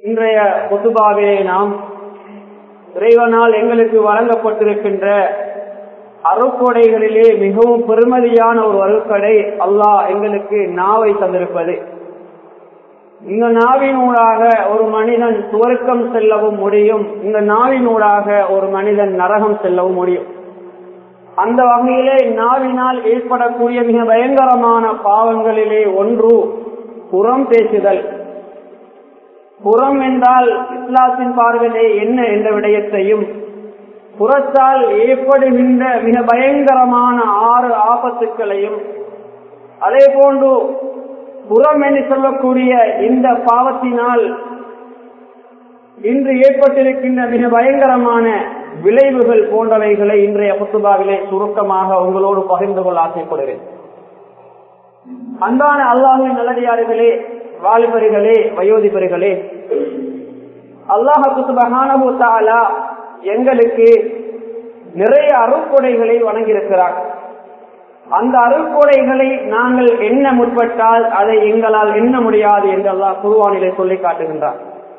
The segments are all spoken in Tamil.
இன்றைய பொதுபாவிலே நாம் இறைவனால் எங்களுக்கு வழங்கப்பட்டிருக்கின்ற அருக்கொடைகளிலே மிகவும் பெருமதியான ஒரு அருக்கடை அல்லாஹ் எங்களுக்கு நாவை தந்திருப்பது இந்த நாவினூடாக ஒரு மனிதன் சுவர்க்கம் செல்லவும் முடியும் இந்த நாவினூடாக ஒரு மனிதன் நரகம் செல்லவும் முடியும் அந்த வகையிலே நாவினால் ஏற்படக்கூடிய மிக பயங்கரமான பாவங்களிலே ஒன்று புறம் பேசுதல் புறம் என்றால் இஸ்லாத்தின் பார்வையிலே என்ன என்ற விடயத்தையும் புறத்தால் ஏற்படுகின்ற மிக பயங்கரமான ஆறு ஆபத்துக்களையும் அதே போன்று புறம் என்று சொல்லக்கூடிய இந்த பாவத்தினால் இன்று ஏற்பட்டிருக்கின்ற மிக பயங்கரமான விளைவுகள் போன்றவைகளை இன்றைய புத்துபாவிலே சுருக்கமாக உங்களோடு பகிர்ந்து கொள்ள ஆசைப்படுகிறேன் அன்பான அல்லாஹின் நல்லடியார்களே வாலிபர்களே வயோதிபர்களே அல்லாஹு தாலா எங்களுக்கு நிறைய அருட்கொடைகளை வழங்கியிருக்கிறார் அந்த அருட்கொடைகளை நாங்கள் எண்ண முற்பட்டால் அதை எங்களால் எண்ண முடியாது என்று அல்லாஹ் குருவானிலே சொல்லி காட்டுகின்றார்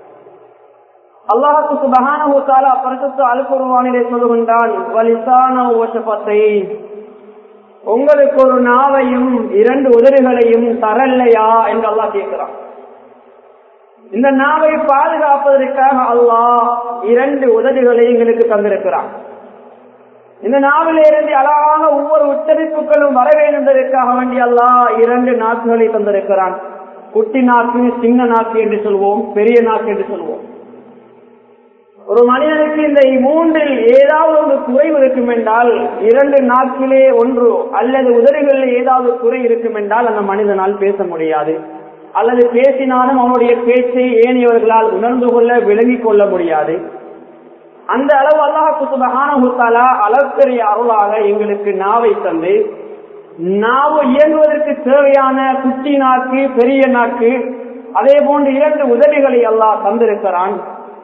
அல்லாஹுக்கு சுபகான தாலா பரிசுத்த அலுக்குருவானிலே சொல்லுகின்றான் வலிசான ஓசப்பத்தை உங்களுக்கு ஒரு நாவையும் இரண்டு உதடுகளையும் தரல்லையா என்று அல்லாஹ் கேட்கிறான் இந்த நாவை பாதுகாப்பதற்காக அல்லாஹ் இரண்டு உதடுகளை எங்களுக்கு தந்திருக்கிறான் இந்த நாவிலிருந்து அழகாக ஒவ்வொரு உச்சரிப்புகளும் வர வேண்டும் என்பதற்காக வேண்டி அல்லாஹ் இரண்டு நாக்குகளை தந்திருக்கிறான் குட்டி நாக்கு சின்ன நாக்கு என்று சொல்வோம் பெரிய நாக்கு என்று சொல்வோம் ஒரு மனிதனுக்கு இந்த மூன்றில் ஏதாவது ஒரு குறைவு இருக்கும் என்றால் இரண்டு நாட்களே ஒன்று அல்லது உதடுகளில் ஏதாவது குறை இருக்கும் என்றால் அந்த மனிதனால் பேச முடியாது அல்லது பேசினாலும் அவனுடைய பேச்சை ஏனியவர்களால் உணர்ந்து கொள்ள விளங்கிக் கொள்ள முடியாது அந்த அளவு அல்லாஹு சுபகானா அளப்பெரிய அருளாக எங்களுக்கு நாவை தந்து நாவு இயங்குவதற்கு தேவையான குட்டி நாக்கு பெரிய நாக்கு அதே போன்று இரண்டு உதவிகளை அல்லாஹ் தந்திருக்கிறான்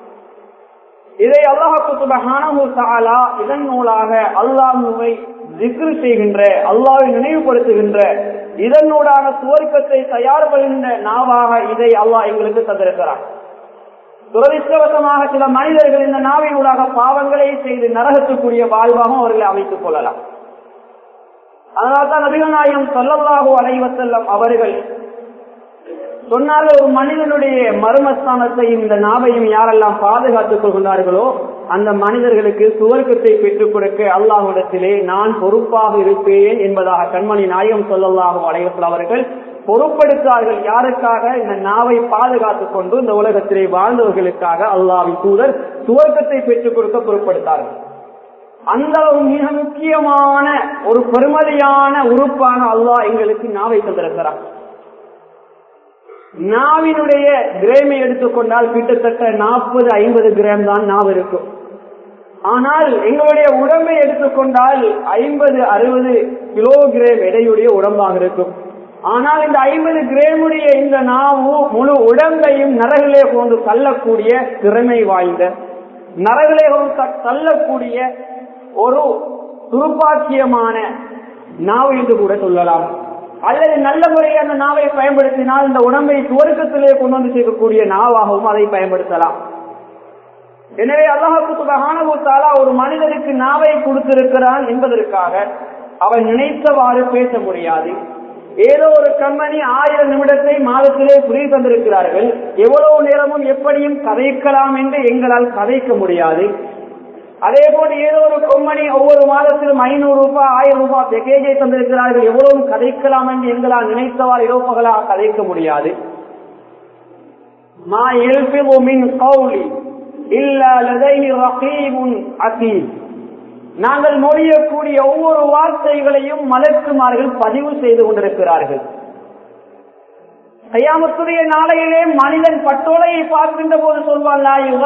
இதை அல்லாஹு சுபகானா இதன் மூலாக அல்லாஹுவை திக்ரு செய்கின்ற அல்லாவை நினைவுபடுத்துகின்ற இதனூடான சுவர்க்கத்தை தயார்படுகின்ற நாவாக இதை அல்லாஹ் எங்களுக்கு தந்திருக்கிறான் துரதிருஷ்டவசமாக சில மனிதர்கள் இந்த நாவினூடாக பாவங்களை செய்து நரகத்துக்குரிய வாழ்வாகவும் அவர்களை அமைத்துக் கொள்ளலாம் அதனால்தான் நபிகள் நாயகம் சொல்லல்லாகோ அலைவசல்லம் அவர்கள் சொன்னார்கள் ஒரு மனிதனுடைய மர்மஸ்தானத்தை இந்த நாவையும் யாரெல்லாம் பாதுகாத்துக் கொள்கின்றார்களோ அந்த மனிதர்களுக்கு சுவர்க்கத்தை பெற்றுக் கொடுக்க அல்லாஹுடத்திலே நான் பொறுப்பாக இருப்பேன் என்பதாக கண்மணி நாயகம் சொல்லல்லாகும் அலைவசல் அவர்கள் பொறுப்படுத்தார்கள் யாருக்காக இந்த நாவை பாதுகாத்துக் கொண்டு இந்த உலகத்திலே வாழ்ந்தவர்களுக்காக அல்லாவின் தூதர் சுவர்க்கத்தை பெற்றுக் கொடுக்க பொறுப்படுத்தார்கள் அந்த அளவு மிக முக்கியமான ஒரு பெருமதியான உறுப்பான அல்லாஹ் எங்களுக்கு நாவை தந்திருக்கிறார் நாவினுடைய கிரேமை எடுத்துக்கொண்டால் கிட்டத்தட்ட நாற்பது ஐம்பது கிராம் தான் நாவு இருக்கும் ஆனால் எங்களுடைய உடம்பை எடுத்துக்கொண்டால் ஐம்பது அறுபது கிலோகிராம் எடையுடைய உடம்பாக இருக்கும் ஆனால் இந்த ஐம்பது கிராமுடைய இந்த நாவு முழு உடம்பையும் நரகிலே கொண்டு தள்ளக்கூடிய திறமை வாய்ந்த நரகிலே கொண்டு தள்ளக்கூடிய ஒரு துருப்பாட்சியமான நாவு என்று கூட சொல்லலாம் அல்லது நல்ல முறையில் அந்த நாவை பயன்படுத்தினால் இந்த உடம்பை துவர்க்கத்திலே கொண்டு வந்து சேர்க்கக்கூடிய நாவாகவும் அதை பயன்படுத்தலாம் எனவே அல்லாஹாலா ஒரு மனிதனுக்கு நாவை கொடுத்திருக்கிறான் என்பதற்காக அவன் நினைத்தவாறு பேச முடியாது ஏதோ ஒரு கம்பெனி ஆயிரம் நிமிடத்தை மாதத்திலே புரிய தந்திருக்கிறார்கள் எவ்வளவு நேரமும் எப்படியும் கதைக்கலாம் என்று எங்களால் கதைக்க முடியாது அதே போல ஏதோ ஒரு கம்பெனி ஒவ்வொரு மாதத்திலும் ஐநூறு ரூபாய் ஆயிரம் ரூபாய் பேக்கேஜை தந்திருக்கிறார்கள் எவ்வளவு கதைக்கலாம் என்று எங்களால் நினைத்தவாறு இரவுபகலாக கதைக்க முடியாது மா எல்பிவு மின் கௌலி இல்ல லதைஹி ரகீபுன் அகீம் நாங்கள் மொழியக்கூடிய ஒவ்வொரு வார்த்தைகளையும் மலக்குமார்கள் பதிவு செய்து கொண்டிருக்கிறார்கள் கையாமத்துடைய நாளையிலே மனிதன் பட்டோலையை பார்க்கின்ற போது சொல்வான்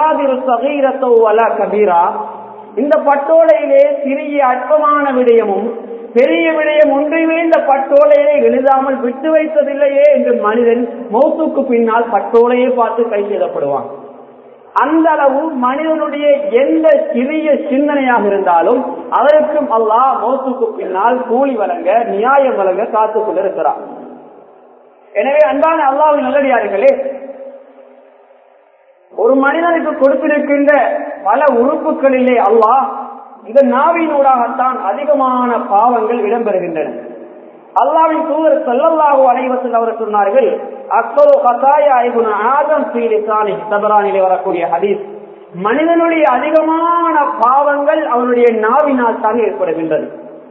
கபீரா இந்த பட்டோலையிலே சிறிய அற்பமான விடயமும் பெரிய விடயம் ஒன்றையுமே இந்த பட்டோலையை எழுதாமல் விட்டு வைத்ததில்லையே என்று மனிதன் மௌத்துக்கு பின்னால் பட்டோலையை பார்த்து கை செய்தப்படுவான் அந்த அளவு மனிதனுடைய எந்த சிறிய சிந்தனையாக இருந்தாலும் அதற்கும் அல்லாஹ் மௌத்துக்கு பின்னால் கூலி வழங்க நியாயம் வழங்க காத்துக் கொண்டிருக்கிறார் எனவே அன்பான அல்லாவின் நல்லடியார்களே ஒரு மனிதனுக்கு கொடுத்திருக்கின்ற பல உறுப்புகளிலே அல்லாஹ் இந்த நாவினூடாகத்தான் அதிகமான பாவங்கள் இடம்பெறுகின்றன அல்லாவின் தூதர் செல்லல்லாஹு அனைவத்தில் அவர் சொன்னார்கள் அக்சரு கசாயா ஐகுன ஆதம் சீலிசானி தபரானிலே வரக்கூடிய ஹதீஸ் மனிதனுடைய அதிகமான பாவங்கள் அவனுடைய நாவினால் தான் ஏற்படுகின்றது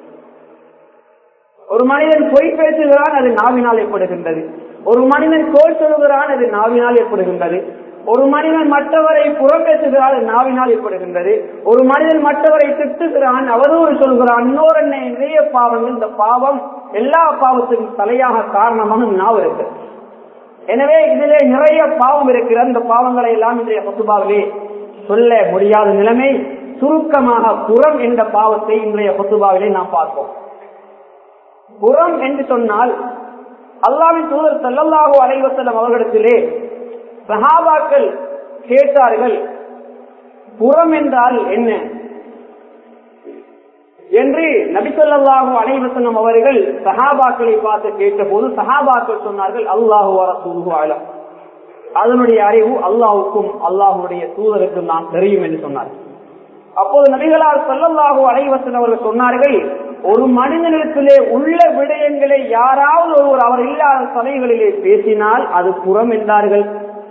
ஒரு மனிதன் பொய் பேசுகிறான் அது நாவினால் ஏற்படுகின்றது ஒரு மனிதன் கோல் சொல்லுகிறான் அது நாவினால் ஏற்படுகின்றது ஒரு மனிதன் மற்றவரை புறம் பேசுகிறான் அது நாவினால் ஏற்படுகின்றது ஒரு மனிதன் மற்றவரை திட்டுகிறான் அவதூறு சொல்கிறான் இன்னொரு நிறைய பாவங்கள் இந்த பாவம் எல்லா பாவத்துக்கும் தலையாக காரணமாக நாவு இருக்கு எனவே இதிலே நிறைய பாவம் இருக்கிறது இந்த பாவங்களை எல்லாம் இன்றைய பசுபாவிலே சொல்ல முடியாத நிலைமை சுருக்கமாக புறம் என்ற பாவத்தை இன்றைய பசுபாவிலே நாம் பார்ப்போம் புறம் என்று சொன்னால் அல்லாவின் தூதர் செல்லல்லாகோ அலைவசல்லம் அவர்களிடத்திலே சஹாபாக்கள் கேட்டார்கள் புறம் என்றால் என்ன என்று நபிசல்லாஹு அனைவசனம் அவர்கள் சஹாபாக்களை பார்த்து கேட்டபோது சஹாபாக்கள் சொன்னார்கள் அல்லாஹு வர ஆலம் அதனுடைய அறிவு அல்லாஹுக்கும் அல்லாஹுடைய தூதருக்கும் நான் தெரியும் என்று சொன்னார்கள் அப்போது நபிகளார் செல்லல்லாஹு அனைவசன் அவர்கள் சொன்னார்கள் ஒரு மனிதனிடத்திலே உள்ள விடயங்களை யாராவது ஒருவர் அவர் இல்லாத சபைகளிலே பேசினால் அது புறம் என்றார்கள்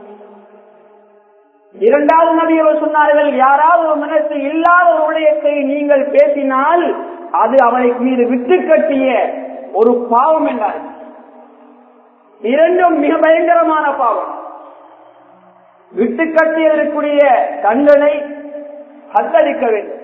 இரண்டாவது நபி அவர் சொன்னார்கள் யாராவது ஒரு மனிதத்தில் இல்லாத ஒரு விடயத்தை நீங்கள் பேசினால் அது அவரை மீது விட்டு கட்டிய ஒரு பாவம் என்றார்கள் இரண்டும் மிக பயங்கரமான பாவம் விட்டு கட்டியதற்குரிய தண்டனை ஹத்தளிக்க வேண்டும்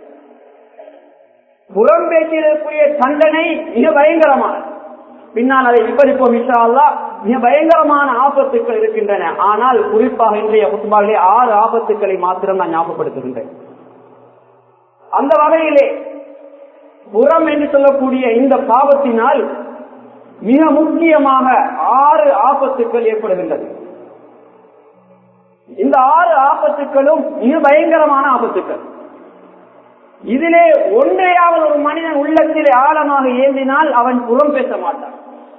புறம் பேசியதற்குரிய தண்டனை மிக பயங்கரமான பின்னால் அதை விபரிப்போம் இஷா அல்லா மிக பயங்கரமான ஆபத்துக்கள் இருக்கின்றன ஆனால் குறிப்பாக இன்றைய குத்துபாவிலே ஆறு ஆபத்துக்களை மாத்திரம் நான் ஞாபகப்படுத்துகின்றேன் அந்த வகையிலே புறம் என்று சொல்லக்கூடிய இந்த பாவத்தினால் மிக முக்கியமாக ஆறு ஆபத்துக்கள் ஏற்படுகின்றது இந்த ஆறு ஆபத்துக்களும் மிக பயங்கரமான ஆபத்துக்கள் இதிலே ஒன்றையாவது ஒரு மனிதன் உள்ளத்திலே ஆழமாக ஏந்தினால் அவன் புறம் பேச மாட்டான்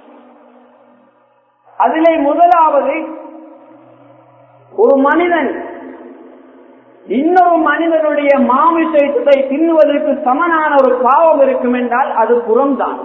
அதிலே முதலாவது ஒரு மனிதன் இன்னொரு மனிதனுடைய மாமிசத்தை தின்னுவதற்கு சமனான ஒரு பாவம் இருக்கும் என்றால் அது புறம்தான்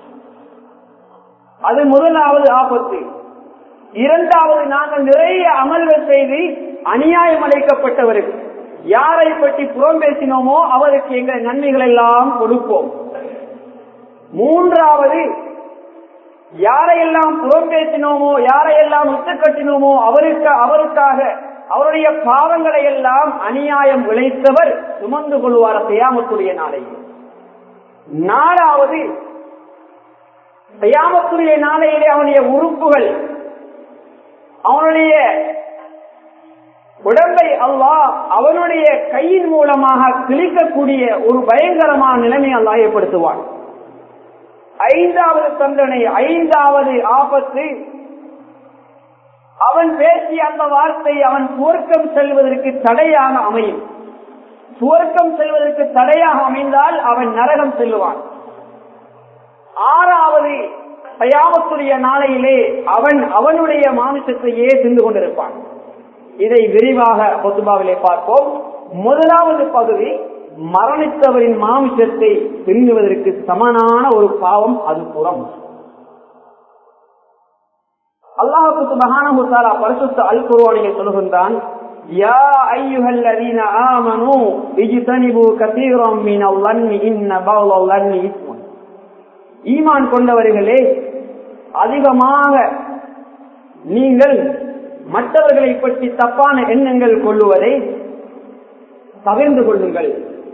அது முதலாவது ஆபத்து இரண்டாவது நாங்கள் நிறைய அமல்கள் செய்து அநியாயம் அழைக்கப்பட்டவர்கள் யாரை பற்றி புறம் பேசினோமோ அவருக்கு எங்கள் நன்மைகள் எல்லாம் கொடுப்போம் மூன்றாவது யாரையெல்லாம் புறம் பேசினோமோ யாரையெல்லாம் விட்டு கட்டினோமோ அவருக்கு அவருக்காக அவருடைய பாவங்களை எல்லாம் அநியாயம் விளைத்தவர் சுமந்து கொள்வார் செய்யாமத்துடைய நாளை நாலாவது செய்யாமத்துடைய நாளையிலே அவனுடைய உறுப்புகள் அவனுடைய உடம்பை அல்லாஹ் அவனுடைய கையின் மூலமாக கிழிக்கக்கூடிய ஒரு பயங்கரமான நிலைமை அல்லாஹ் ஏற்படுத்துவான் ஐந்தாவது தண்டனை ஐந்தாவது ஆபத்து அவன் பேசிய அந்த வார்த்தை அவன் சுவர்க்கம் செல்வதற்கு தடையாக அமையும் சுவர்க்கம் செல்வதற்கு தடையாக அமைந்தால் அவன் நரகம் செல்லுவான் ஆறாவது பயாமத்துடைய நாளையிலே அவன் அவனுடைய மாமிசத்தையே தின்று கொண்டிருப்பான் இதை விரிவாக பொத்துபாவிலே பார்ப்போம் முதலாவது பகுதி மரணித்தவரின் மாமிசத்தை தின்னுவதற்கு சமனான ஒரு பாவம் அது புறம் அல்லாஹுக்கு மகானமுத்தாலா பரிசுத்த அல் குருவானியை சொல்கின்றான் யா ஐயுஹல்லதீன ஆமனு இஜ்தனிபு கதீரம் மினல் லன்னி இன்ன பௌலல் லன்னி இஸ்முன் ஈமான் கொண்டவர்களே அதிகமாக நீங்கள் மற்றவர்களை பற்றி தப்பான எண்ணங்கள் கொள்ளுவதை தவிர்ந்து கொள்ளுங்கள்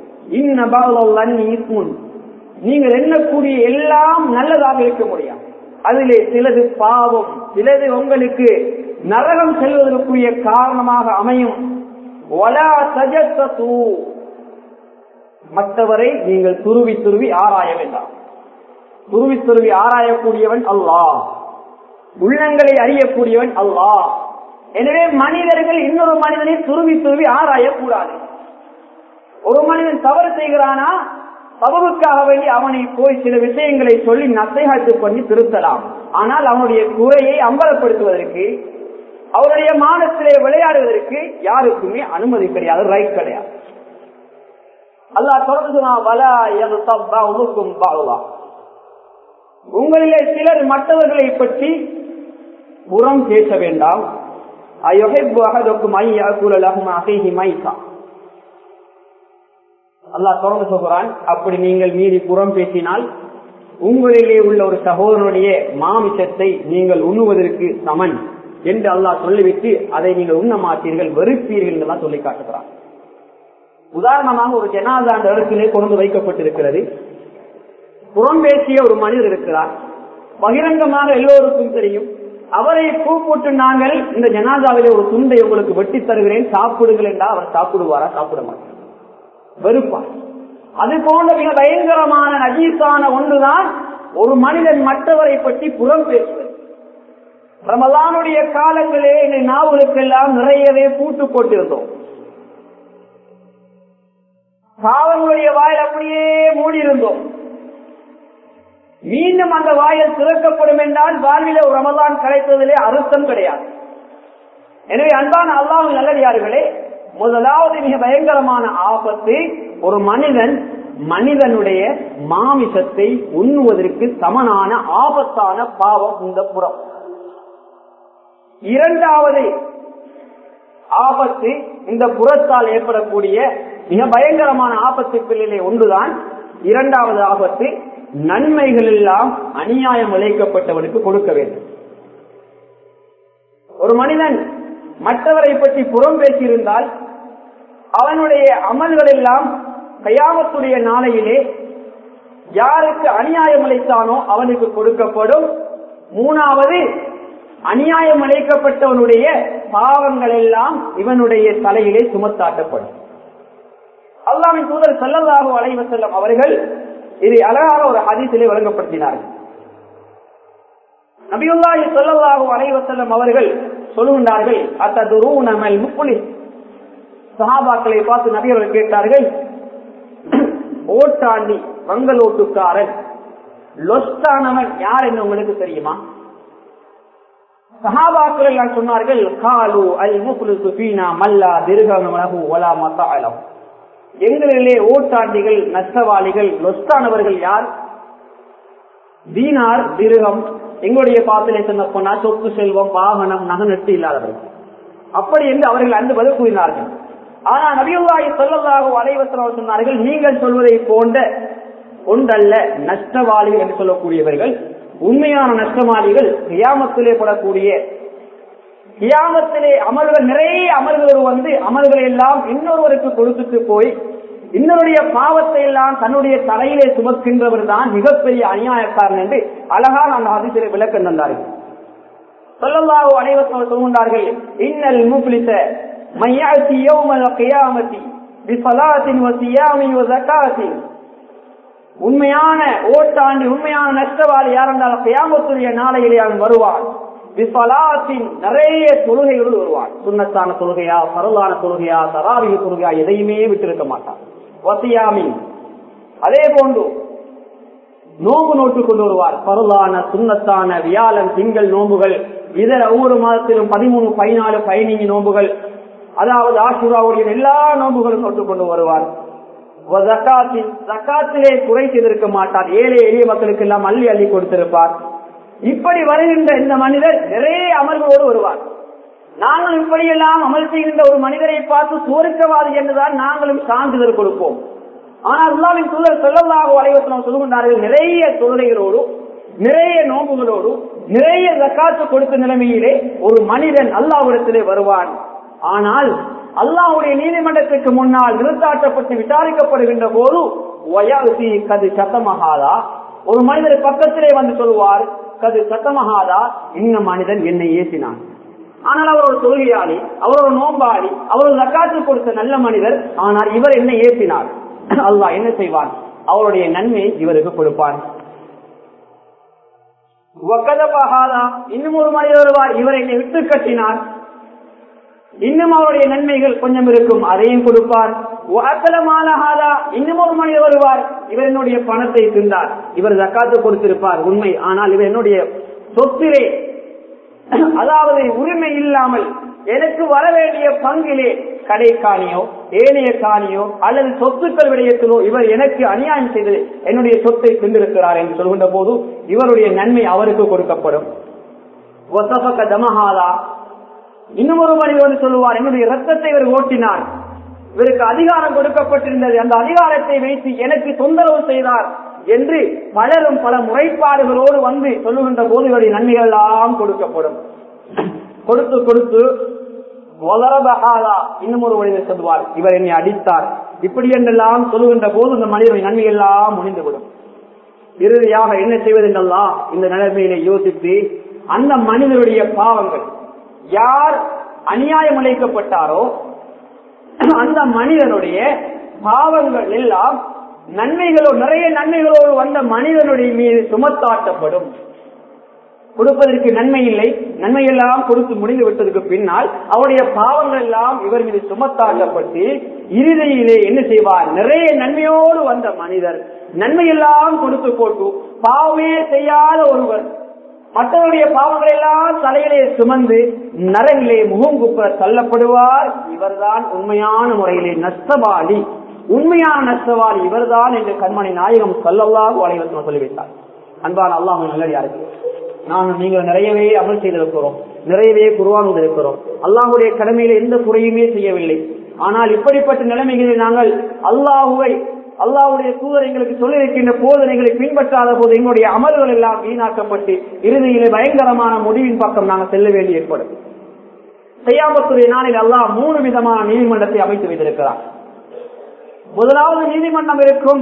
நீங்கள் எண்ணக்கூடிய எல்லாம் நல்லதாக இருக்க முடியும் அதிலே சிலது பாவம் சிலது உங்களுக்கு நரகம் செல்வதற்குரிய காரணமாக அமையும் மற்றவரை நீங்கள் துருவி துருவி ஆராய வேண்டாம் துருவி துருவி ஆராயக்கூடியவன் அல்லாஹ் உள்ளங்களை அறியக்கூடியவன் அல்லாஹ் எனவே மனிதர்கள் இன்னொரு மனிதனை துருவி துருவி ஆராயக்கூடாது ஒரு மனிதன் தவறு செய்கிறானா தவறுக்காக வேண்டி அவனை போய் சில விஷயங்களை சொல்லி நசைகாட்டு பண்ணி திருத்தலாம் ஆனால் அவனுடைய குறையை அம்பலப்படுத்துவதற்கு அவருடைய மானத்திலே விளையாடுவதற்கு யாருக்குமே அனுமதி கிடையாது ரைட் கிடையாது அல்லாஹ் தொடர்ந்து உங்களிலே சிலர் மற்றவர்களை பற்றி புறம் பேச வேண்டாம் அல்லாஹ் தொடர்ந்து சொல்கிறான் அப்படி நீங்கள் மீறி புறம் பேசினால் உங்களிலே உள்ள ஒரு சகோதரனுடைய மாமிசத்தை நீங்கள் உண்ணுவதற்கு சமன் என்று அல்லாஹ் சொல்லிவிட்டு அதை நீங்கள் உண்ண மாட்டீர்கள் வெறுப்பீர்கள் என்றெல்லாம் சொல்லி காட்டுகிறான் உதாரணமாக ஒரு ஜனாதா அந்த இடத்திலே கொண்டு வைக்கப்பட்டிருக்கிறது புறம் பேசிய ஒரு மனிதர் இருக்கிறார் பகிரங்கமாக எல்லோருக்கும் தெரியும் அவரை கூப்பிட்டு நாங்கள் இந்த ஜனாதாவிலே ஒரு துண்டை உங்களுக்கு வெட்டி தருகிறேன் சாப்பிடுங்கள் என்றால் அவர் சாப்பிடுவாரா சாப்பிட மாட்டார் வெறுப்பார் அது போன்ற மிக பயங்கரமான நஜீசான ஒன்றுதான் ஒரு மனிதன் மற்றவரை பற்றி புறம் பேசுவது ரமலானுடைய காலங்களே இந்த நாவலுக்கெல்லாம் நிறையவே பூட்டு போட்டிருந்தோம் பாவங்களுடைய வாயில் அப்படியே மூடி இருந்தோம் மீண்டும் அந்த வாயில் திறக்கப்படும் என்றால் வாழ்வில ஒரு ரமதான் கிடைத்ததிலே அர்த்தம் கிடையாது எனவே அன்பான அல்லாஹ் நல்லடியார்களே முதலாவது மிக பயங்கரமான ஆபத்து ஒரு மனிதன் மனிதனுடைய மாமிசத்தை உண்ணுவதற்கு சமனான ஆபத்தான பாவம் இந்த புறம் இரண்டாவது ஆபத்து இந்த புறத்தால் ஏற்படக்கூடிய மிக பயங்கரமான ஆபத்துக்களிலே ஒன்றுதான் இரண்டாவது ஆபத்து நன்மைகள் எல்லாம் அநியாயம் விளைக்கப்பட்டவனுக்கு கொடுக்க வேண்டும் ஒரு மனிதன் மற்றவரை பற்றி புறம் பேசியிருந்தால் அவனுடைய அமல்கள் எல்லாம் கையாமத்துடைய நாளையிலே யாருக்கு அநியாயம் அளித்தானோ அவனுக்கு கொடுக்கப்படும் மூணாவது அநியாயம் அளிக்கப்பட்டவனுடைய பாவங்கள் எல்லாம் இவனுடைய தலையிலே சுமத்தாட்டப்படும் அல்லாவின் தூதர் செல்லல்லாக அலைவ செல்லும் அவர்கள் இதை அழகான ஒரு ஹதீசிலே வழங்கப்படுத்தினார்கள் நபியுல்லாஹி சொல்லல்லாஹு அலைவ செல்லும் அவர்கள் சொல்லுகின்றார்கள் அத்ததுரூனமல் முப்புலி சஹாபாக்களை பார்த்து நபியவர்கள் கேட்டார்கள் ஓட்டாண்டி வங்கலோட்டுக்காரன் லொஸ்டானவன் யார் என்று உங்களுக்கு தெரியுமா சஹாபாக்கள் எல்லாம் சொன்னார்கள் காலு அல் முகுலு சுபீனா மல்லா திருகமலகு ஒலா மத்தாலம் எங்களிலே ஓட்டாண்டிகள் நஷ்டவாளிகள் லொஸ்டானவர்கள் யார் தீனார் திருகம் எங்களுடைய பாத்திலே சொன்ன போனா சொத்து செல்வம் வாகனம் நகநட்டு இல்லாதவர்கள் அப்படி என்று அவர்கள் அந்த பதில் கூறினார்கள் ஆனா நபியுல்லாஹி சொல்லலாக அலைவசனம் சொன்னார்கள் நீங்கள் சொல்வதை போன்ற ஒன்றல்ல நஷ்டவாளிகள் என்று சொல்லக்கூடியவர்கள் உண்மையான நஷ்டவாளிகள் கியாமத்திலே படக்கூடிய கியாமத்திலே அமல்கள் நிறைய அமல்கள் வந்து அமல்களை எல்லாம் இன்னொருவருக்கு கொடுத்துட்டு போய் இன்னொருடைய பாவத்தை எல்லாம் தன்னுடைய தலையிலே சுமக்கின்றவர் தான் மிகப்பெரிய அநியாயக்காரன் என்று அழகான அந்த அதிசய விளக்கம் தந்தார்கள் சொல்லல்லாஹு அனைவரும் சொல்கின்றார்கள் இன்னல் முப்ளிச மையாத்தி யௌமல் கியாமத்தி பிசலாத்தின் வசியாமின் வசகாத்தின் உண்மையான ஓட்டாண்டி உண்மையான நஷ்டவாளி யார் என்றால் கியாமத்துடைய நாளையிலே அவன் வருவான் விசலாத்தின் நிறைய தொழுகைகளோடு வருவான் சுண்ணத்தான தொழுகையா பரவான தொழுகையா தராவிக தொழுகையா எதையுமே விட்டிருக்க மாட்டான் வசியாமி அதே போன்று நோம்பு நோட்டு கொண்டு வருவார் பருளான சுண்ணத்தான வியாழன் திங்கள் நோம்புகள் இதர ஒவ்வொரு மாதத்திலும் பதிமூணு பதினாலு பதினைஞ்சு நோம்புகள் அதாவது ஆசுராவுடைய எல்லா நோம்புகளும் நோட்டு கொண்டு வருவார் ஜக்காத்திலே குறை செய்திருக்க மாட்டார் ஏழை எளிய மக்களுக்கு எல்லாம் அள்ளி அள்ளி கொடுத்திருப்பார் இப்படி வருகின்ற இந்த மனிதர் நிறைய அமல்களோடு வருவார் நாங்கள் இப்படியெல்லாம் அமல் செய்கின்ற ஒரு மனிதரை பார்த்து சுவருக்கவாதி என்றுதான் நாங்களும் சான்றிதழ் கொடுப்போம் ஆனால் அல்லாவின் தூதர் சொல்லலாக வலைவசனம் சொல்லுகின்றார்கள் நிறைய தொழுகைகளோடு நிறைய நோம்புகளோடு நிறைய ஜக்காத்து கொடுத்த நிலைமையிலே ஒரு மனிதன் அல்லாவிடத்திலே வருவான் ஆனால் அல்லாவுடைய நீதிமன்றத்திற்கு முன்னால் நிறுத்தாட்டப்பட்டு விசாரிக்கப்படுகின்ற போது வயசி கது சத்தமகாதா ஒரு மனிதர் பக்கத்திலே வந்து சொல்வார் கது சத்தமகாதா இந்த மனிதன் என்னை ஏசினான் ஆனால் அவர் ஒரு தொழுகையாளி அவர் ஒரு நோம்பாளி அவர் ஒரு ஜக்காத்து கொடுத்த நல்ல மனிதர் ஆனால் இவர் என்னை ஏசினார் அல்லாஹ் என்ன செய்வான் அவருடைய நன்மை இவருக்கு கொடுப்பான் இன்னும் ஒரு மனிதர் வருவார் இவர் என்னை விட்டு கட்டினார் இன்னும் அவருடைய நன்மைகள் கொஞ்சம் இருக்கும் அதையும் கொடுப்பார் இன்னும் ஒரு மனிதர் வருவார் இவர் என்னுடைய பணத்தை தின்றார் இவர் ஜக்காத்து கொடுத்திருப்பார் உண்மை ஆனால் இவர் என்னுடைய சொத்திலே அதாவது உரிமை இல்லாமல் எனக்கு வர வேண்டிய பங்கிலே கடை காணியோ ஏனைய காணியோ அல்லது சொத்துக்கள் விடயத்திலோ இவர் எனக்கு அநியாயம் செய்து என்னுடைய சொத்தை தின்றிருக்கிறார் என்று சொல்கின்ற போது இவருடைய நன்மை அவருக்கு கொடுக்கப்படும் ஒசபக்க தமஹாதா இன்னும் ஒரு மனிதர் வந்து சொல்லுவார் என்னுடைய ரத்தத்தை இவர் ஓட்டினார் இவருக்கு அதிகாரம் கொடுக்கப்பட்டிருந்தது அந்த அதிகாரத்தை வைத்து எனக்கு தொந்தரவு செய்தார் என்று பலரும் பல முறைப்பாடுகளோடு வந்து சொல்லுகின்ற போது இவருடைய நன்மைகள் எல்லாம் கொடுக்கப்படும் கொடுத்து கொடுத்து இன்னும் ஒரு மனிதர் சொல்லுவார் இவர் என்னை அடித்தார் இப்படி என்றெல்லாம் சொல்லுகின்ற போது இந்த மனிதனுடைய நன்மைகள் எல்லாம் முடிந்துவிடும் இறுதியாக என்ன செய்வது என்றெல்லாம் இந்த நிலைமையில யோசித்து அந்த மனிதனுடைய பாவங்கள் யார் அநியாயம் அழைக்கப்பட்டாரோ அந்த மனிதனுடைய பாவங்கள் எல்லாம் நன்மைகளோ நிறைய நன்மைகளோடு வந்த மனிதனுடைய மீது சுமத்தாட்டப்படும் கொடுப்பதற்கு நன்மை இல்லை நன்மை எல்லாம் கொடுத்து முடிந்து விட்டதுக்கு பின்னால் அவருடைய பாவங்கள் எல்லாம் இவர் மீது சுமத்தாட்டப்பட்டு இறுதியிலே என்ன செய்வார் நிறைய நன்மையோடு வந்த மனிதர் நன்மை எல்லாம் கொடுத்து போட்டு பாவமே செய்யாத ஒருவர் மற்றவருடைய பாவங்களை எல்லாம் தலையிலே சுமந்து நரகிலே முகம் குப்ப தள்ளப்படுவார் இவர்தான் உண்மையான முறையிலே நஷ்டவாளி உண்மையான நஷ்டவாளி இவர்தான் என்று கண்மணி நாயகம் சொல்லல்லாஹு அலைவசம் சொல்லி வைத்தார் அன்பான அல்லாஹ் நல்லடியார்கள் நாங்கள் நீங்கள் நிறையவே அமல் செய்திருக்கிறோம் நிறையவே குருவான் இருக்கிறோம் அல்லாஹுடைய கடமையில எந்த குறையுமே செய்யவில்லை ஆனால் இப்படிப்பட்ட நிலைமைகளில் நாங்கள் அல்லாஹுவை அல்லாவுடைய தூதர் எங்களுக்கு சொல்லியிருக்கின்ற போதனைகளை பின்பற்றாத போது எங்களுடைய அமல்கள் எல்லாம் வீணாக்கப்பட்டு இறுதியிலே பயங்கரமான முடிவின் பக்கம் நாங்கள் செல்ல வேண்டி ஏற்படும் செய்யாமத்துடைய நாளில் அல்லாஹ் மூணு விதமான நீதிமன்றத்தை அமைத்து வைத்திருக்கிறார் முதலாவது நீதிமன்றம் இருக்கும்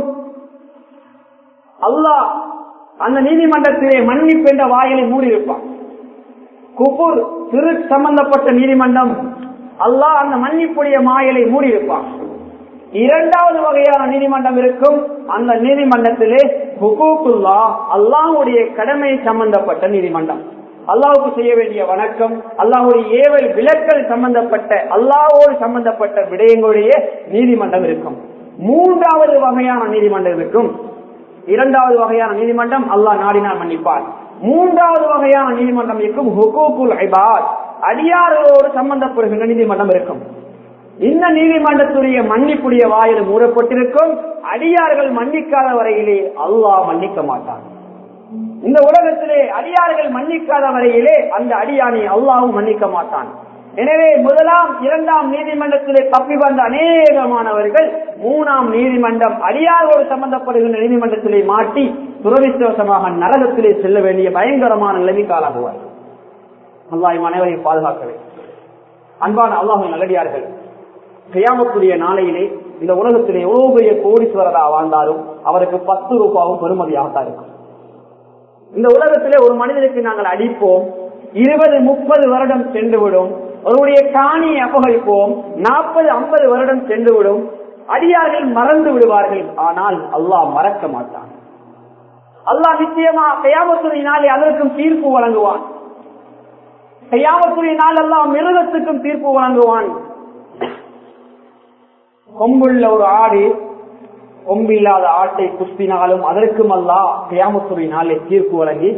அல்லாஹ் அந்த நீதிமன்றத்திலே மன்னிப்பு என்ற வாயிலை மூடியிருப்பான் குபுர் திரு சம்பந்தப்பட்ட நீதிமன்றம் அல்லாஹ் அந்த மன்னிப்புடைய மாயலை மூடியிருப்பான் இரண்டாவது வகையான நீதிமன்றம் இருக்கும் அந்த நீதிமன்றத்திலே ஹுகூக்குல்லா அல்லாஹுடைய கடமை சம்பந்தப்பட்ட நீதிமன்றம் அல்லாவுக்கு செய்ய வேண்டிய வணக்கம் அல்லாஹுடைய ஏவல் விலக்கல் சம்பந்தப்பட்ட அல்லாவோடு சம்பந்தப்பட்ட விடயங்களுடைய நீதிமன்றம் இருக்கும் மூன்றாவது வகையான நீதிமன்றம் இருக்கும் இரண்டாவது வகையான நீதிமன்றம் அல்லாஹ் நாடினால் மன்னிப்பார் மூன்றாவது வகையான நீதிமன்றம் இருக்கும் ஹுகூக்குல் ஐபாத் அடியார்களோடு சம்பந்தப்படுகின்ற நீதிமன்றம் இருக்கும் இந்த நீதிமன்றத்துடைய மன்னிப்புடைய வாயில் மூடப்பட்டிருக்கும் அடியார்கள் மன்னிக்காத வரையிலே அல்லாஹ் மன்னிக்க மாட்டான் இந்த உலகத்திலே அடியார்கள் மன்னிக்காத வரையிலே அந்த அடியானை அல்லாவும் மன்னிக்க மாட்டான் எனவே முதலாம் இரண்டாம் நீதிமன்றத்திலே தப்பி வந்த அநேகமானவர்கள் மூணாம் நீதிமன்றம் அடியாரோடு சம்பந்தப்படுகின்ற நீதிமன்றத்திலே மாட்டி துரதிருஷ்டவசமாக நரகத்திலே செல்ல வேண்டிய பயங்கரமான நிலைமைக்கு ஆளாகுவார் அல்லாஹ் அனைவரையும் பாதுகாக்கவே அன்பான அல்லாஹும் நல்லடியார்கள் கியாமத்துடைய நாளையிலே இந்த உலகத்திலே எவ்வளவு பெரிய கோடீஸ்வரரா வாழ்ந்தாலும் அவருக்கு பத்து ரூபாவும் பெருமதியாகத்தான் இருக்கும் இந்த உலகத்திலே ஒரு மனிதனுக்கு நாங்கள் அடிப்போம் இருபது முப்பது வருடம் சென்றுவிடும் அவருடைய காணியை அபகரிப்போம் நாற்பது ஐம்பது வருடம் சென்றுவிடும் அடியார்கள் மறந்து விடுவார்கள் ஆனால் அல்லாஹ் மறக்க மாட்டான் அல்லாஹ் நிச்சயமா கையாமத்துறை நாளை அதற்கும் தீர்ப்பு வழங்குவான் கையாமத்துறை நாள் எல்லாம் மிருகத்துக்கும் தீர்ப்பு வழங்குவான் கொம்புள்ள ஒரு ஆடு கொம்பில்லாத ஆட்டை குஸ்தினாலும் அதற்கும் அல்லா கியாமத்துறை நாளை தீர்ப்பு வழங்கி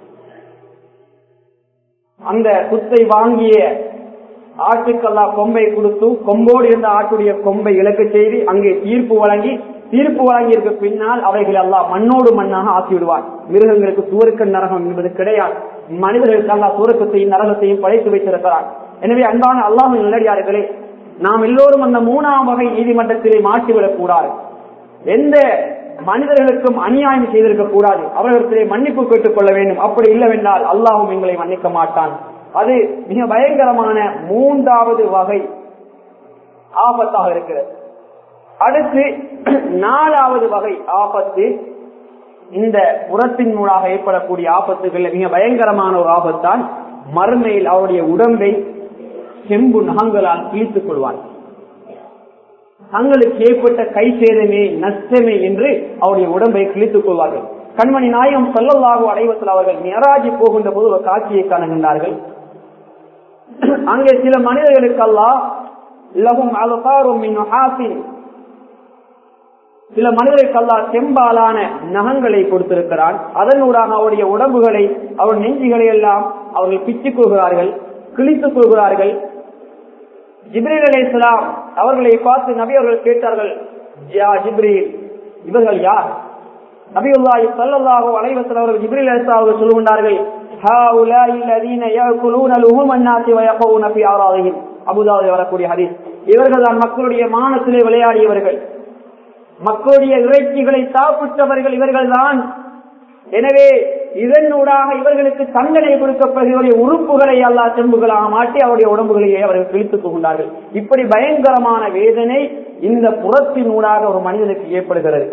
அந்த குத்தை வாங்கிய ஆட்டுக்கெல்லாம் கொம்பை கொடுத்து கொம்போடு இருந்த ஆட்டுடைய கொம்பை இழக்க செய்து அங்கே தீர்ப்பு வழங்கி தீர்ப்பு வழங்கியிருக்க பின்னால் அவைகள் எல்லாம் மண்ணோடு மண்ணாக ஆக்கி விடுவார் மிருகங்களுக்கு சூருக்க நரகம் என்பது கிடையாது மனிதர்களுக்கு அல்லா சூரக்கத்தையும் நரகத்தையும் படைத்து வைத்திருக்கிறார் எனவே அன்பான அல்லாஹ் நல்லடியார்களே நாம் எல்லோரும் அந்த மூணாம் வகை நீதிமன்றத்திலே மாற்றிவிடக் கூடாது எந்த மனிதர்களுக்கும் அநியாயம் செய்திருக்க கூடாது அவர்களிடத்திலே மன்னிப்பு கேட்டுக் கொள்ள வேண்டும் அப்படி இல்லவென்றால் அல்லாஹும் எங்களை மன்னிக்க மாட்டான் அது மிக பயங்கரமான மூன்றாவது வகை ஆபத்தாக இருக்கிறது அடுத்து நாலாவது வகை ஆபத்து இந்த புறத்தின் மூலாக ஏற்படக்கூடிய ஆபத்துகள் மிக பயங்கரமான ஒரு ஆபத்தான் மறுமையில் அவருடைய உடம்பை செம்பு நகங்களால் கிழித்துக் கொள்வார் தங்களுக்கு ஏற்பட்ட கை சேதமே நஷ்டமே என்று அவருடைய உடம்பை கிழித்துக் கொள்வார்கள் கண்மணி நாயகம் சொல்லல்லாக அடைவத்தில் அவர்கள் நியராஜி போகின்ற போது ஒரு காட்சியை காணுகின்றார்கள் அங்கே சில மனிதர்களுக்கு அல்லா லகும் அலபாரும் சில மனிதருக்கு அல்லா செம்பாலான நகங்களை கொடுத்திருக்கிறான் அதனூடாக அவருடைய உடம்புகளை அவர் நெஞ்சுகளை எல்லாம் அவர்கள் பிச்சுக் கொள்கிறார்கள் கிழித்துக் கொள்கிறார்கள் ஜிப்ரீல் அலி இஸ்லாம் அவர்களை பார்த்து நபி அவர்கள் கேட்டார்கள் யா ஜிப்ரீல் இவர்கள் யார் நபியுல்லாஹி ஸல்லல்லாஹு அலைஹி வஸல்லம் அவர்கள் ஜிப்ரீல் அலைஹிஸ்ஸலாம் அவர்கள் சொல்லுகின்றார்கள் ஹாஉலாஇ الذين يأكلون لحوم الناس ويقعون في أعراضهم அபூதாவுதில் வரக்கூடிய ஹதீஸ் இவர்கள் தான் மக்களுடைய மானத்திலே விளையாடியவர்கள் மக்களுடைய இறைச்சிகளை சாப்பிட்டவர்கள் இவர்கள் தான் எனவே இதனூடாக இவர்களுக்கு தண்டனை கொடுக்கப்படுகிற உறுப்புகளை அல்லா செம்புகளாக மாட்டி அவருடைய உடம்புகளையே அவர்கள் கிழித்துக் கொண்டார்கள் இப்படி பயங்கரமான வேதனை இந்த புறத்தினூடாக ஒரு மனிதனுக்கு ஏற்படுகிறது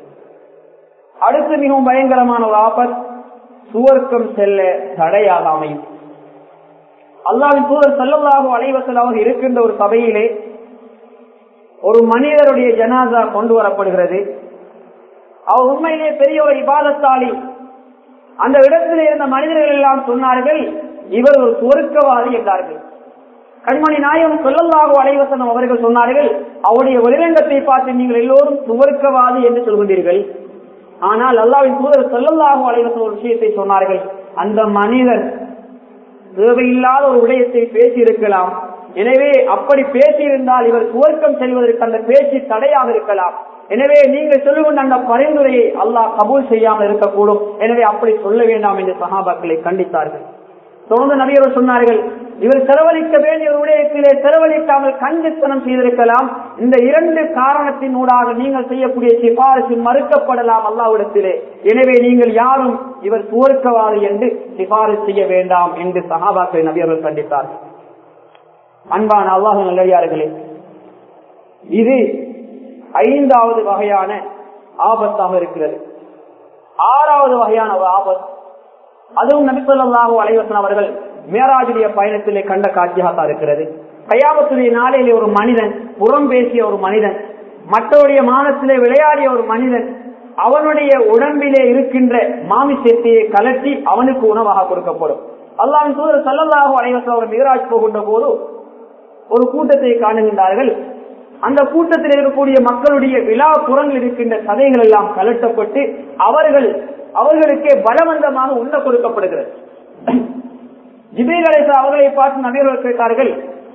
அடுத்து மிகவும் பயங்கரமான ஒரு ஆபத் சுவர்க்கம் செல்ல தடையாக அமையும் அல்லாவின் தூதர் செல்லல்லாக அலைவசல் அவர் இருக்கின்ற ஒரு சபையிலே ஒரு மனிதருடைய ஜனாசா கொண்டு வரப்படுகிறது அவர் உண்மையிலே பெரிய ஒரு இபாதத்தாளி அந்த இடத்தில் இருந்த மனிதர்கள் எல்லாம் சொன்னார்கள் இவர் ஒரு சுவர்க்கவாதி என்றார்கள் கண்மணி நாயகம் சொல்லல்லாக அலைவசனம் அவர்கள் சொன்னார்கள் அவருடைய வெளிரங்கத்தை பார்த்து நீங்கள் எல்லோரும் சுவர்க்கவாதி என்று சொல்கின்றீர்கள் ஆனால் அல்லாவின் தூதர் சொல்லல்லாக அலைவசம் ஒரு விஷயத்தை சொன்னார்கள் அந்த மனிதர் தேவையில்லாத ஒரு விடயத்தை பேசியிருக்கலாம் எனவே அப்படி பேசியிருந்தால் இவர் சுவர்க்கம் செல்வதற்கு அந்த பேச்சு தடையாக இருக்கலாம் எனவே நீங்கள் சொல்லுகின்ற அந்த பரிந்துரையை அல்லாஹ் கபூல் செய்யாமல் இருக்கக்கூடும் எனவே அப்படி சொல்ல வேண்டாம் என்று சகாபாக்களை கண்டித்தார்கள் தொடர்ந்து நபியவர் சொன்னார்கள் இவர் செலவழிக்க வேண்டிய ஒரு விடயத்திலே செலவழிக்காமல் கஞ்சித்தனம் செய்திருக்கலாம் இந்த இரண்டு காரணத்தின் ஊடாக நீங்கள் செய்யக்கூடிய சிபாரிசு மறுக்கப்படலாம் அல்லாவிடத்திலே எனவே நீங்கள் யாரும் இவர் சுவர்க்கவாதி என்று சிபாரிசு செய்ய வேண்டாம் என்று சகாபாக்களை நபியர்கள் கண்டித்தார்கள் அன்பான அல்லாஹ் நல்லடியார்களே இது ஐந்தாவது வகையான ஆபத்தாக இருக்கிறது ஆறாவது வகையான ஒரு ஆபத்து அதுவும் நபிசல்லாஹு அலைவசன் அவர்கள் மேராஜுடைய பயணத்திலே கண்ட காட்சியாக இருக்கிறது கையாபத்துடைய நாளையிலே ஒரு மனிதன் புறம் பேசிய ஒரு மனிதன் மற்றவருடைய மானத்திலே விளையாடிய ஒரு மனிதன் அவனுடைய உடம்பிலே இருக்கின்ற மாமிசத்தையை கலட்டி அவனுக்கு உணவாக கொடுக்கப்படும் அல்லாவின் தூதர் சல்லல்லாஹு அலைவசன் அவர் மேராஜ் போகின்ற போது ஒரு கூட்டத்தை காணுகின்றார்கள் அந்த கூட்டத்தில் இருக்கக்கூடிய மக்களுடைய விழா புறங்கள் இருக்கின்ற சதைகள் எல்லாம் கலட்டப்பட்டு அவர்கள் அவர்களுக்கே பலவந்தமாக உண்ண கொடுக்கப்படுகிறது ஜிபேல் அலைசா அவர்களை பார்த்து நபியர்கள் கேட்டார்கள்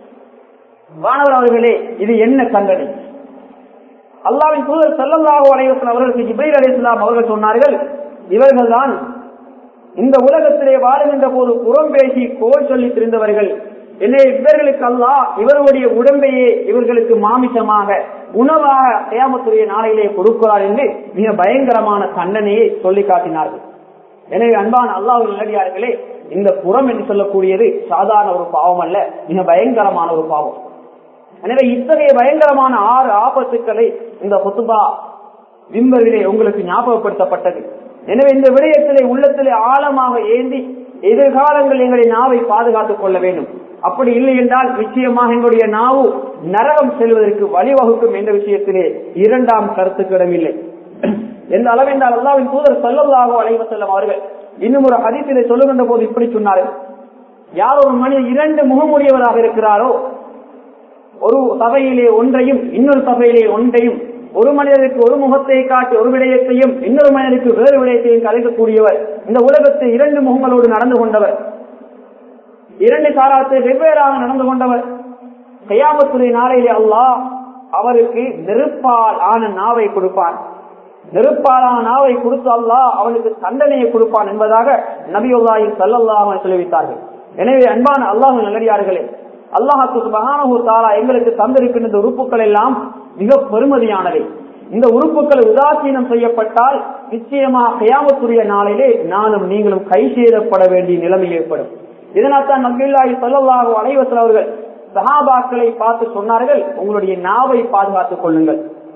வானவர் அவர்களே இது என்ன தண்டனை அல்லாவின் தூதர் செல்லல்லாஹோ அலைவசன் அவர்களுக்கு ஜிபைல் அலிஸ்லாம் அவர்கள் சொன்னார்கள் இவர்கள் தான் இந்த உலகத்திலே வாழுகின்ற போது புறம் பேசி கோல் சொல்லி திரிந்தவர்கள் எனவே இவர்களுக்கு அல்லா இவருடைய உடம்பையே இவர்களுக்கு மாமிசமாக உணவாக கயாமத்துடைய நாளையிலே கொடுக்கிறார் என்று மிக பயங்கரமான தண்டனையை சொல்லி காட்டினார்கள் எனவே அன்பான அல்லாஹ் நல்லடியார்களே இந்த புறம் என்று சொல்லக்கூடியது சாதாரண ஒரு பாவம் அல்ல மிக பயங்கரமான ஒரு பாவம் எனவே இத்தகைய பயங்கரமான ஆறு ஆபத்துக்களை இந்த ஹொத்துபா விம்பரிலே உங்களுக்கு ஞாபகப்படுத்தப்பட்டது எனவே இந்த விடயத்திலே உள்ளத்திலே ஆழமாக ஏந்தி எதிர்காலங்கள் எங்களுடைய நாவை பாதுகாத்துக் கொள்ள வேண்டும் அப்படி இல்லை என்றால் நிச்சயமாக எங்களுடைய நாவு நரகம் செல்வதற்கு வழிவகுக்கும் என்ற விஷயத்திலே இரண்டாம் கருத்துக்கிடம் இல்லை எந்த அளவென்றால் அல்லாவின் தூதர் சொல்லல்லாக அலைவ செல்லும் அவர்கள் இன்னும் ஒரு ஹதீசிலே சொல்லுகின்ற போது இப்படி சொன்னார்கள் யார் ஒரு மனிதர் இரண்டு முகமுடையவராக இருக்கிறாரோ ஒரு சபையிலே ஒன்றையும் இன்னொரு சபையிலே ஒன்றையும் ஒரு மனிதருக்கு ஒரு முகத்தை காட்டி ஒரு விடயத்தையும் இன்னொரு மனிதருக்கு வேறு விடயத்தையும் கலைக்கக்கூடியவர் இந்த உலகத்தில் இரண்டு முகங்களோடு நடந்து கொண்டவர் இரண்டு காலத்தை வெவ்வேறாக நடந்து கொண்டவர் கையாமத்துடைய நாளையிலே அல்லாஹ் அவருக்கு நெருப்பால் ஆன நாவை கொடுப்பான் நெருப்பாலான நாவை கொடுத்து அல்லாஹ் அவனுக்கு தண்டனையை கொடுப்பான் என்பதாக நபியுல்லாஹி சல்லல்லாஹ் சொல்லிவித்தார்கள் எனவே அன்பான அல்லாஹ் நல்லடியார்களே அல்லாஹாக்கு சுபஹானஹு தாலா எங்களுக்கு தந்திருக்கின்ற உறுப்புகள் எல்லாம் மிக பெருமதியானவை இந்த உறுப்புகள் உதாசீனம் செய்யப்பட்டால் நிச்சயமாக கயாமத்துரிய நாளிலே நானும் நீங்களும் கை செய்தப்பட வேண்டிய நிலைமை ஏற்படும் இதனால் தான் நபில்லாஹி சொல்லல்லாஹு அலைவசல் அவர்கள் சஹாபாக்களை பார்த்து சொன்னார்கள் உங்களுடைய நாவை பாதுகாத்துக் கொள்ளுங்கள்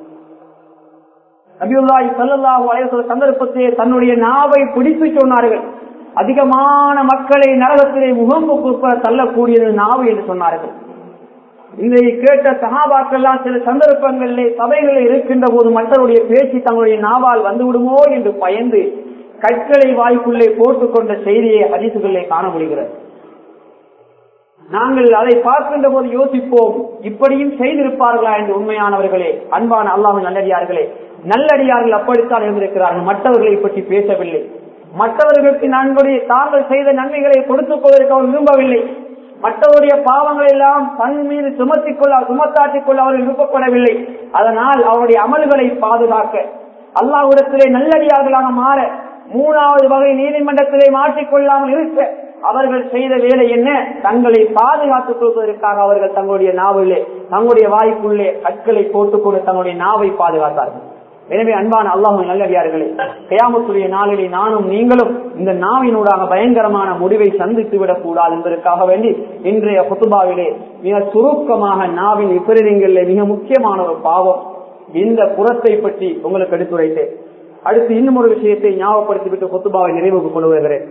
நபியுல்லாஹி சல்லல்லாஹு அலைவசல் சந்தர்ப்பத்தை தன்னுடைய நாவை பிடித்து சொன்னார்கள் அதிகமான மக்களை நரகத்திலே முகம்பு குப்ப தள்ளக்கூடியது நாவு என்று சொன்னார்கள் இதை கேட்ட சகாபாக்கெல்லாம் சில சந்தர்ப்பங்களிலே சபைகளில் இருக்கின்ற போது மற்றவருடைய பேச்சு தங்களுடைய நாவால் வந்துவிடுமோ என்று பயந்து கற்களை வாய்க்குள்ளே போட்டுக்கொண்ட செய்தியை ஹதீசுகளிலே காண முடிகிறது நாங்கள் அதை பார்க்கின்ற போது யோசிப்போம் இப்படியும் செய்திருப்பார்களா என்று உண்மையானவர்களே அன்பான அல்லாஹ் நல்லடியார்களே நல்லடியார்கள் அப்படித்தான் இருந்திருக்கிறார்கள் மற்றவர்களை பற்றி பேசவில்லை மற்றவர்களுக்கு நன்கொடைய தாங்கள் செய்த நன்மைகளை கொடுத்துக் கொள்வதற்கு அவர் விரும்பவில்லை மற்றவருடைய பாவங்கள் எல்லாம் தன் மீது சுமத்திக் கொள்ள சுமத்தாட்டிக் கொள்ள அவர்கள் விருப்பப்படவில்லை அதனால் அவருடைய அமல்களை பாதுகாக்க அல்லாஹ்விடத்திலே நல்லடியார்களாக மாற மூணாவது வகை நீதிமன்றத்திலே மாற்றிக்கொள்ளாமல் இருக்க அவர்கள் செய்த வேலை என்ன தங்களை பாதுகாத்துக் கொள்வதற்காக அவர்கள் தங்களுடைய நாவிலே தங்களுடைய வாய்க்குள்ளே கற்களை போட்டுக்கொண்டு தங்களுடைய நாவை பாதுகாத்தார்கள் எனவே அன்பான அல்லாஹ் நல்லடியார்களே கயாமத்துடைய நாளிலே நானும் நீங்களும் இந்த நாவினூடாக பயங்கரமான முடிவை சந்தித்து விடக் கூடாது என்பதற்காக வேண்டி இன்றைய குத்துபாவிலே மிக சுருக்கமாக நாவின் விபரீதங்களிலே மிக முக்கியமான ஒரு பாவம் இந்த புறத்தை பற்றி உங்களுக்கு எடுத்துரைத்தேன் அடுத்து இன்னும் ஒரு விஷயத்தை ஞாபகப்படுத்திவிட்டு கொத்துபாவை நிறைவுக்கு கொண்டு வருகிறேன்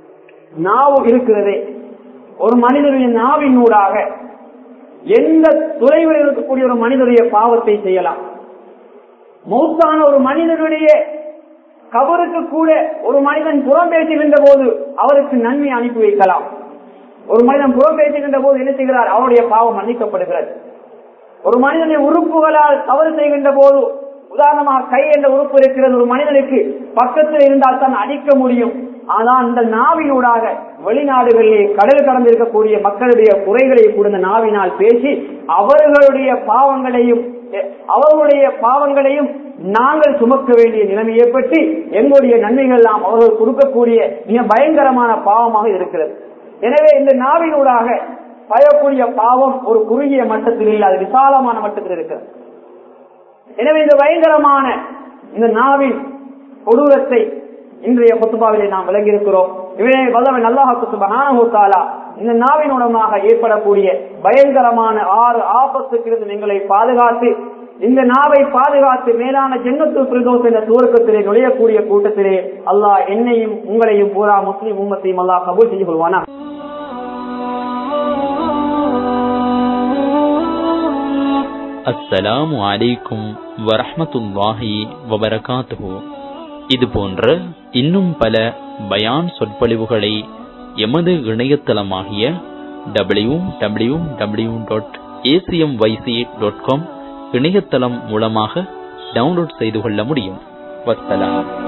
நாவு இருக்கிறதே ஒரு மனிதனுடைய நாவினூடாக எந்த துறைவில் இருக்கக்கூடிய ஒரு மனிதனுடைய பாவத்தை செய்யலாம் மௌத்தான ஒரு மனிதனுடைய கபருக்கு கூட ஒரு மனிதன் புறம் பேசுகின்ற போது அவருக்கு நன்மை அனுப்பி வைக்கலாம் ஒரு மனிதன் புறம் பேசுகின்ற போது என்ன செய்கிறார் அவருடைய பாவம் மன்னிக்கப்படுகிறது ஒரு மனிதனுடைய உறுப்புகளால் தவறு செய்கின்ற போது உதாரணமாக கை என்ற உறுப்பு இருக்கிறது ஒரு மனிதனுக்கு பக்கத்தில் இருந்தால் தான் அடிக்க முடியும் ஆனால் இந்த நாவினூடாக வெளிநாடுகளிலே கடல் கடந்திருக்கக்கூடிய மக்களுடைய குறைகளை கூட இந்த நாவினால் பேசி அவர்களுடைய பாவங்களையும் அவர்களுடைய பாவங்களையும் நாங்கள் சுமக்க வேண்டிய நிலைமை ஏற்பட்டு எங்களுடைய நன்மைகள் எல்லாம் அவர்கள் கொடுக்கக்கூடிய மிக பயங்கரமான பாவமாக இருக்கிறது எனவே இந்த நாவினூடாக பயக்கூடிய பாவம் ஒரு குறுகிய மட்டத்தில் இல்லை அது விசாலமான மட்டத்தில் இருக்கிறது எனவே இந்த பயங்கரமான இந்த நாவின் கொடூரத்தை இன்றைய கொத்துபாவிலே நாம் விளங்கியிருக்கிறோம் இவனே வல்லவன் அல்லாஹு சுபஹானஹுத்தாலா இந்த நாவின் மூலமாக ஏற்படக்கூடிய பயங்கரமான ஆறு ஆபத்துக்கிறது எங்களை பாதுகாத்து இந்த நாவை பாதுகாத்து மேலான ஜென்னத்து பிரதோஷ என்ற துவக்கத்திலே நுழையக்கூடிய கூட்டத்திலே அல்லாஹ் என்னையும் உங்களையும் பூரா முஸ்லிம் உம்மத்தையும் அல்லாஹ் கபூல் செய்து கொள்வானா அஸ்ஸலாமு அலைக்கும் வரஹ்மத்துல்லாஹி வபரகாத்துஹு இது போன்ற இன்னும் பல பயான் சொற்பொழிவுகளை எமது இணையதளமாகிய W W W dot ACM YC dot com இணையதளம் மூலமாக டவுன்லோட் செய்து கொள்ள முடியும் வஸ்ஸலாம்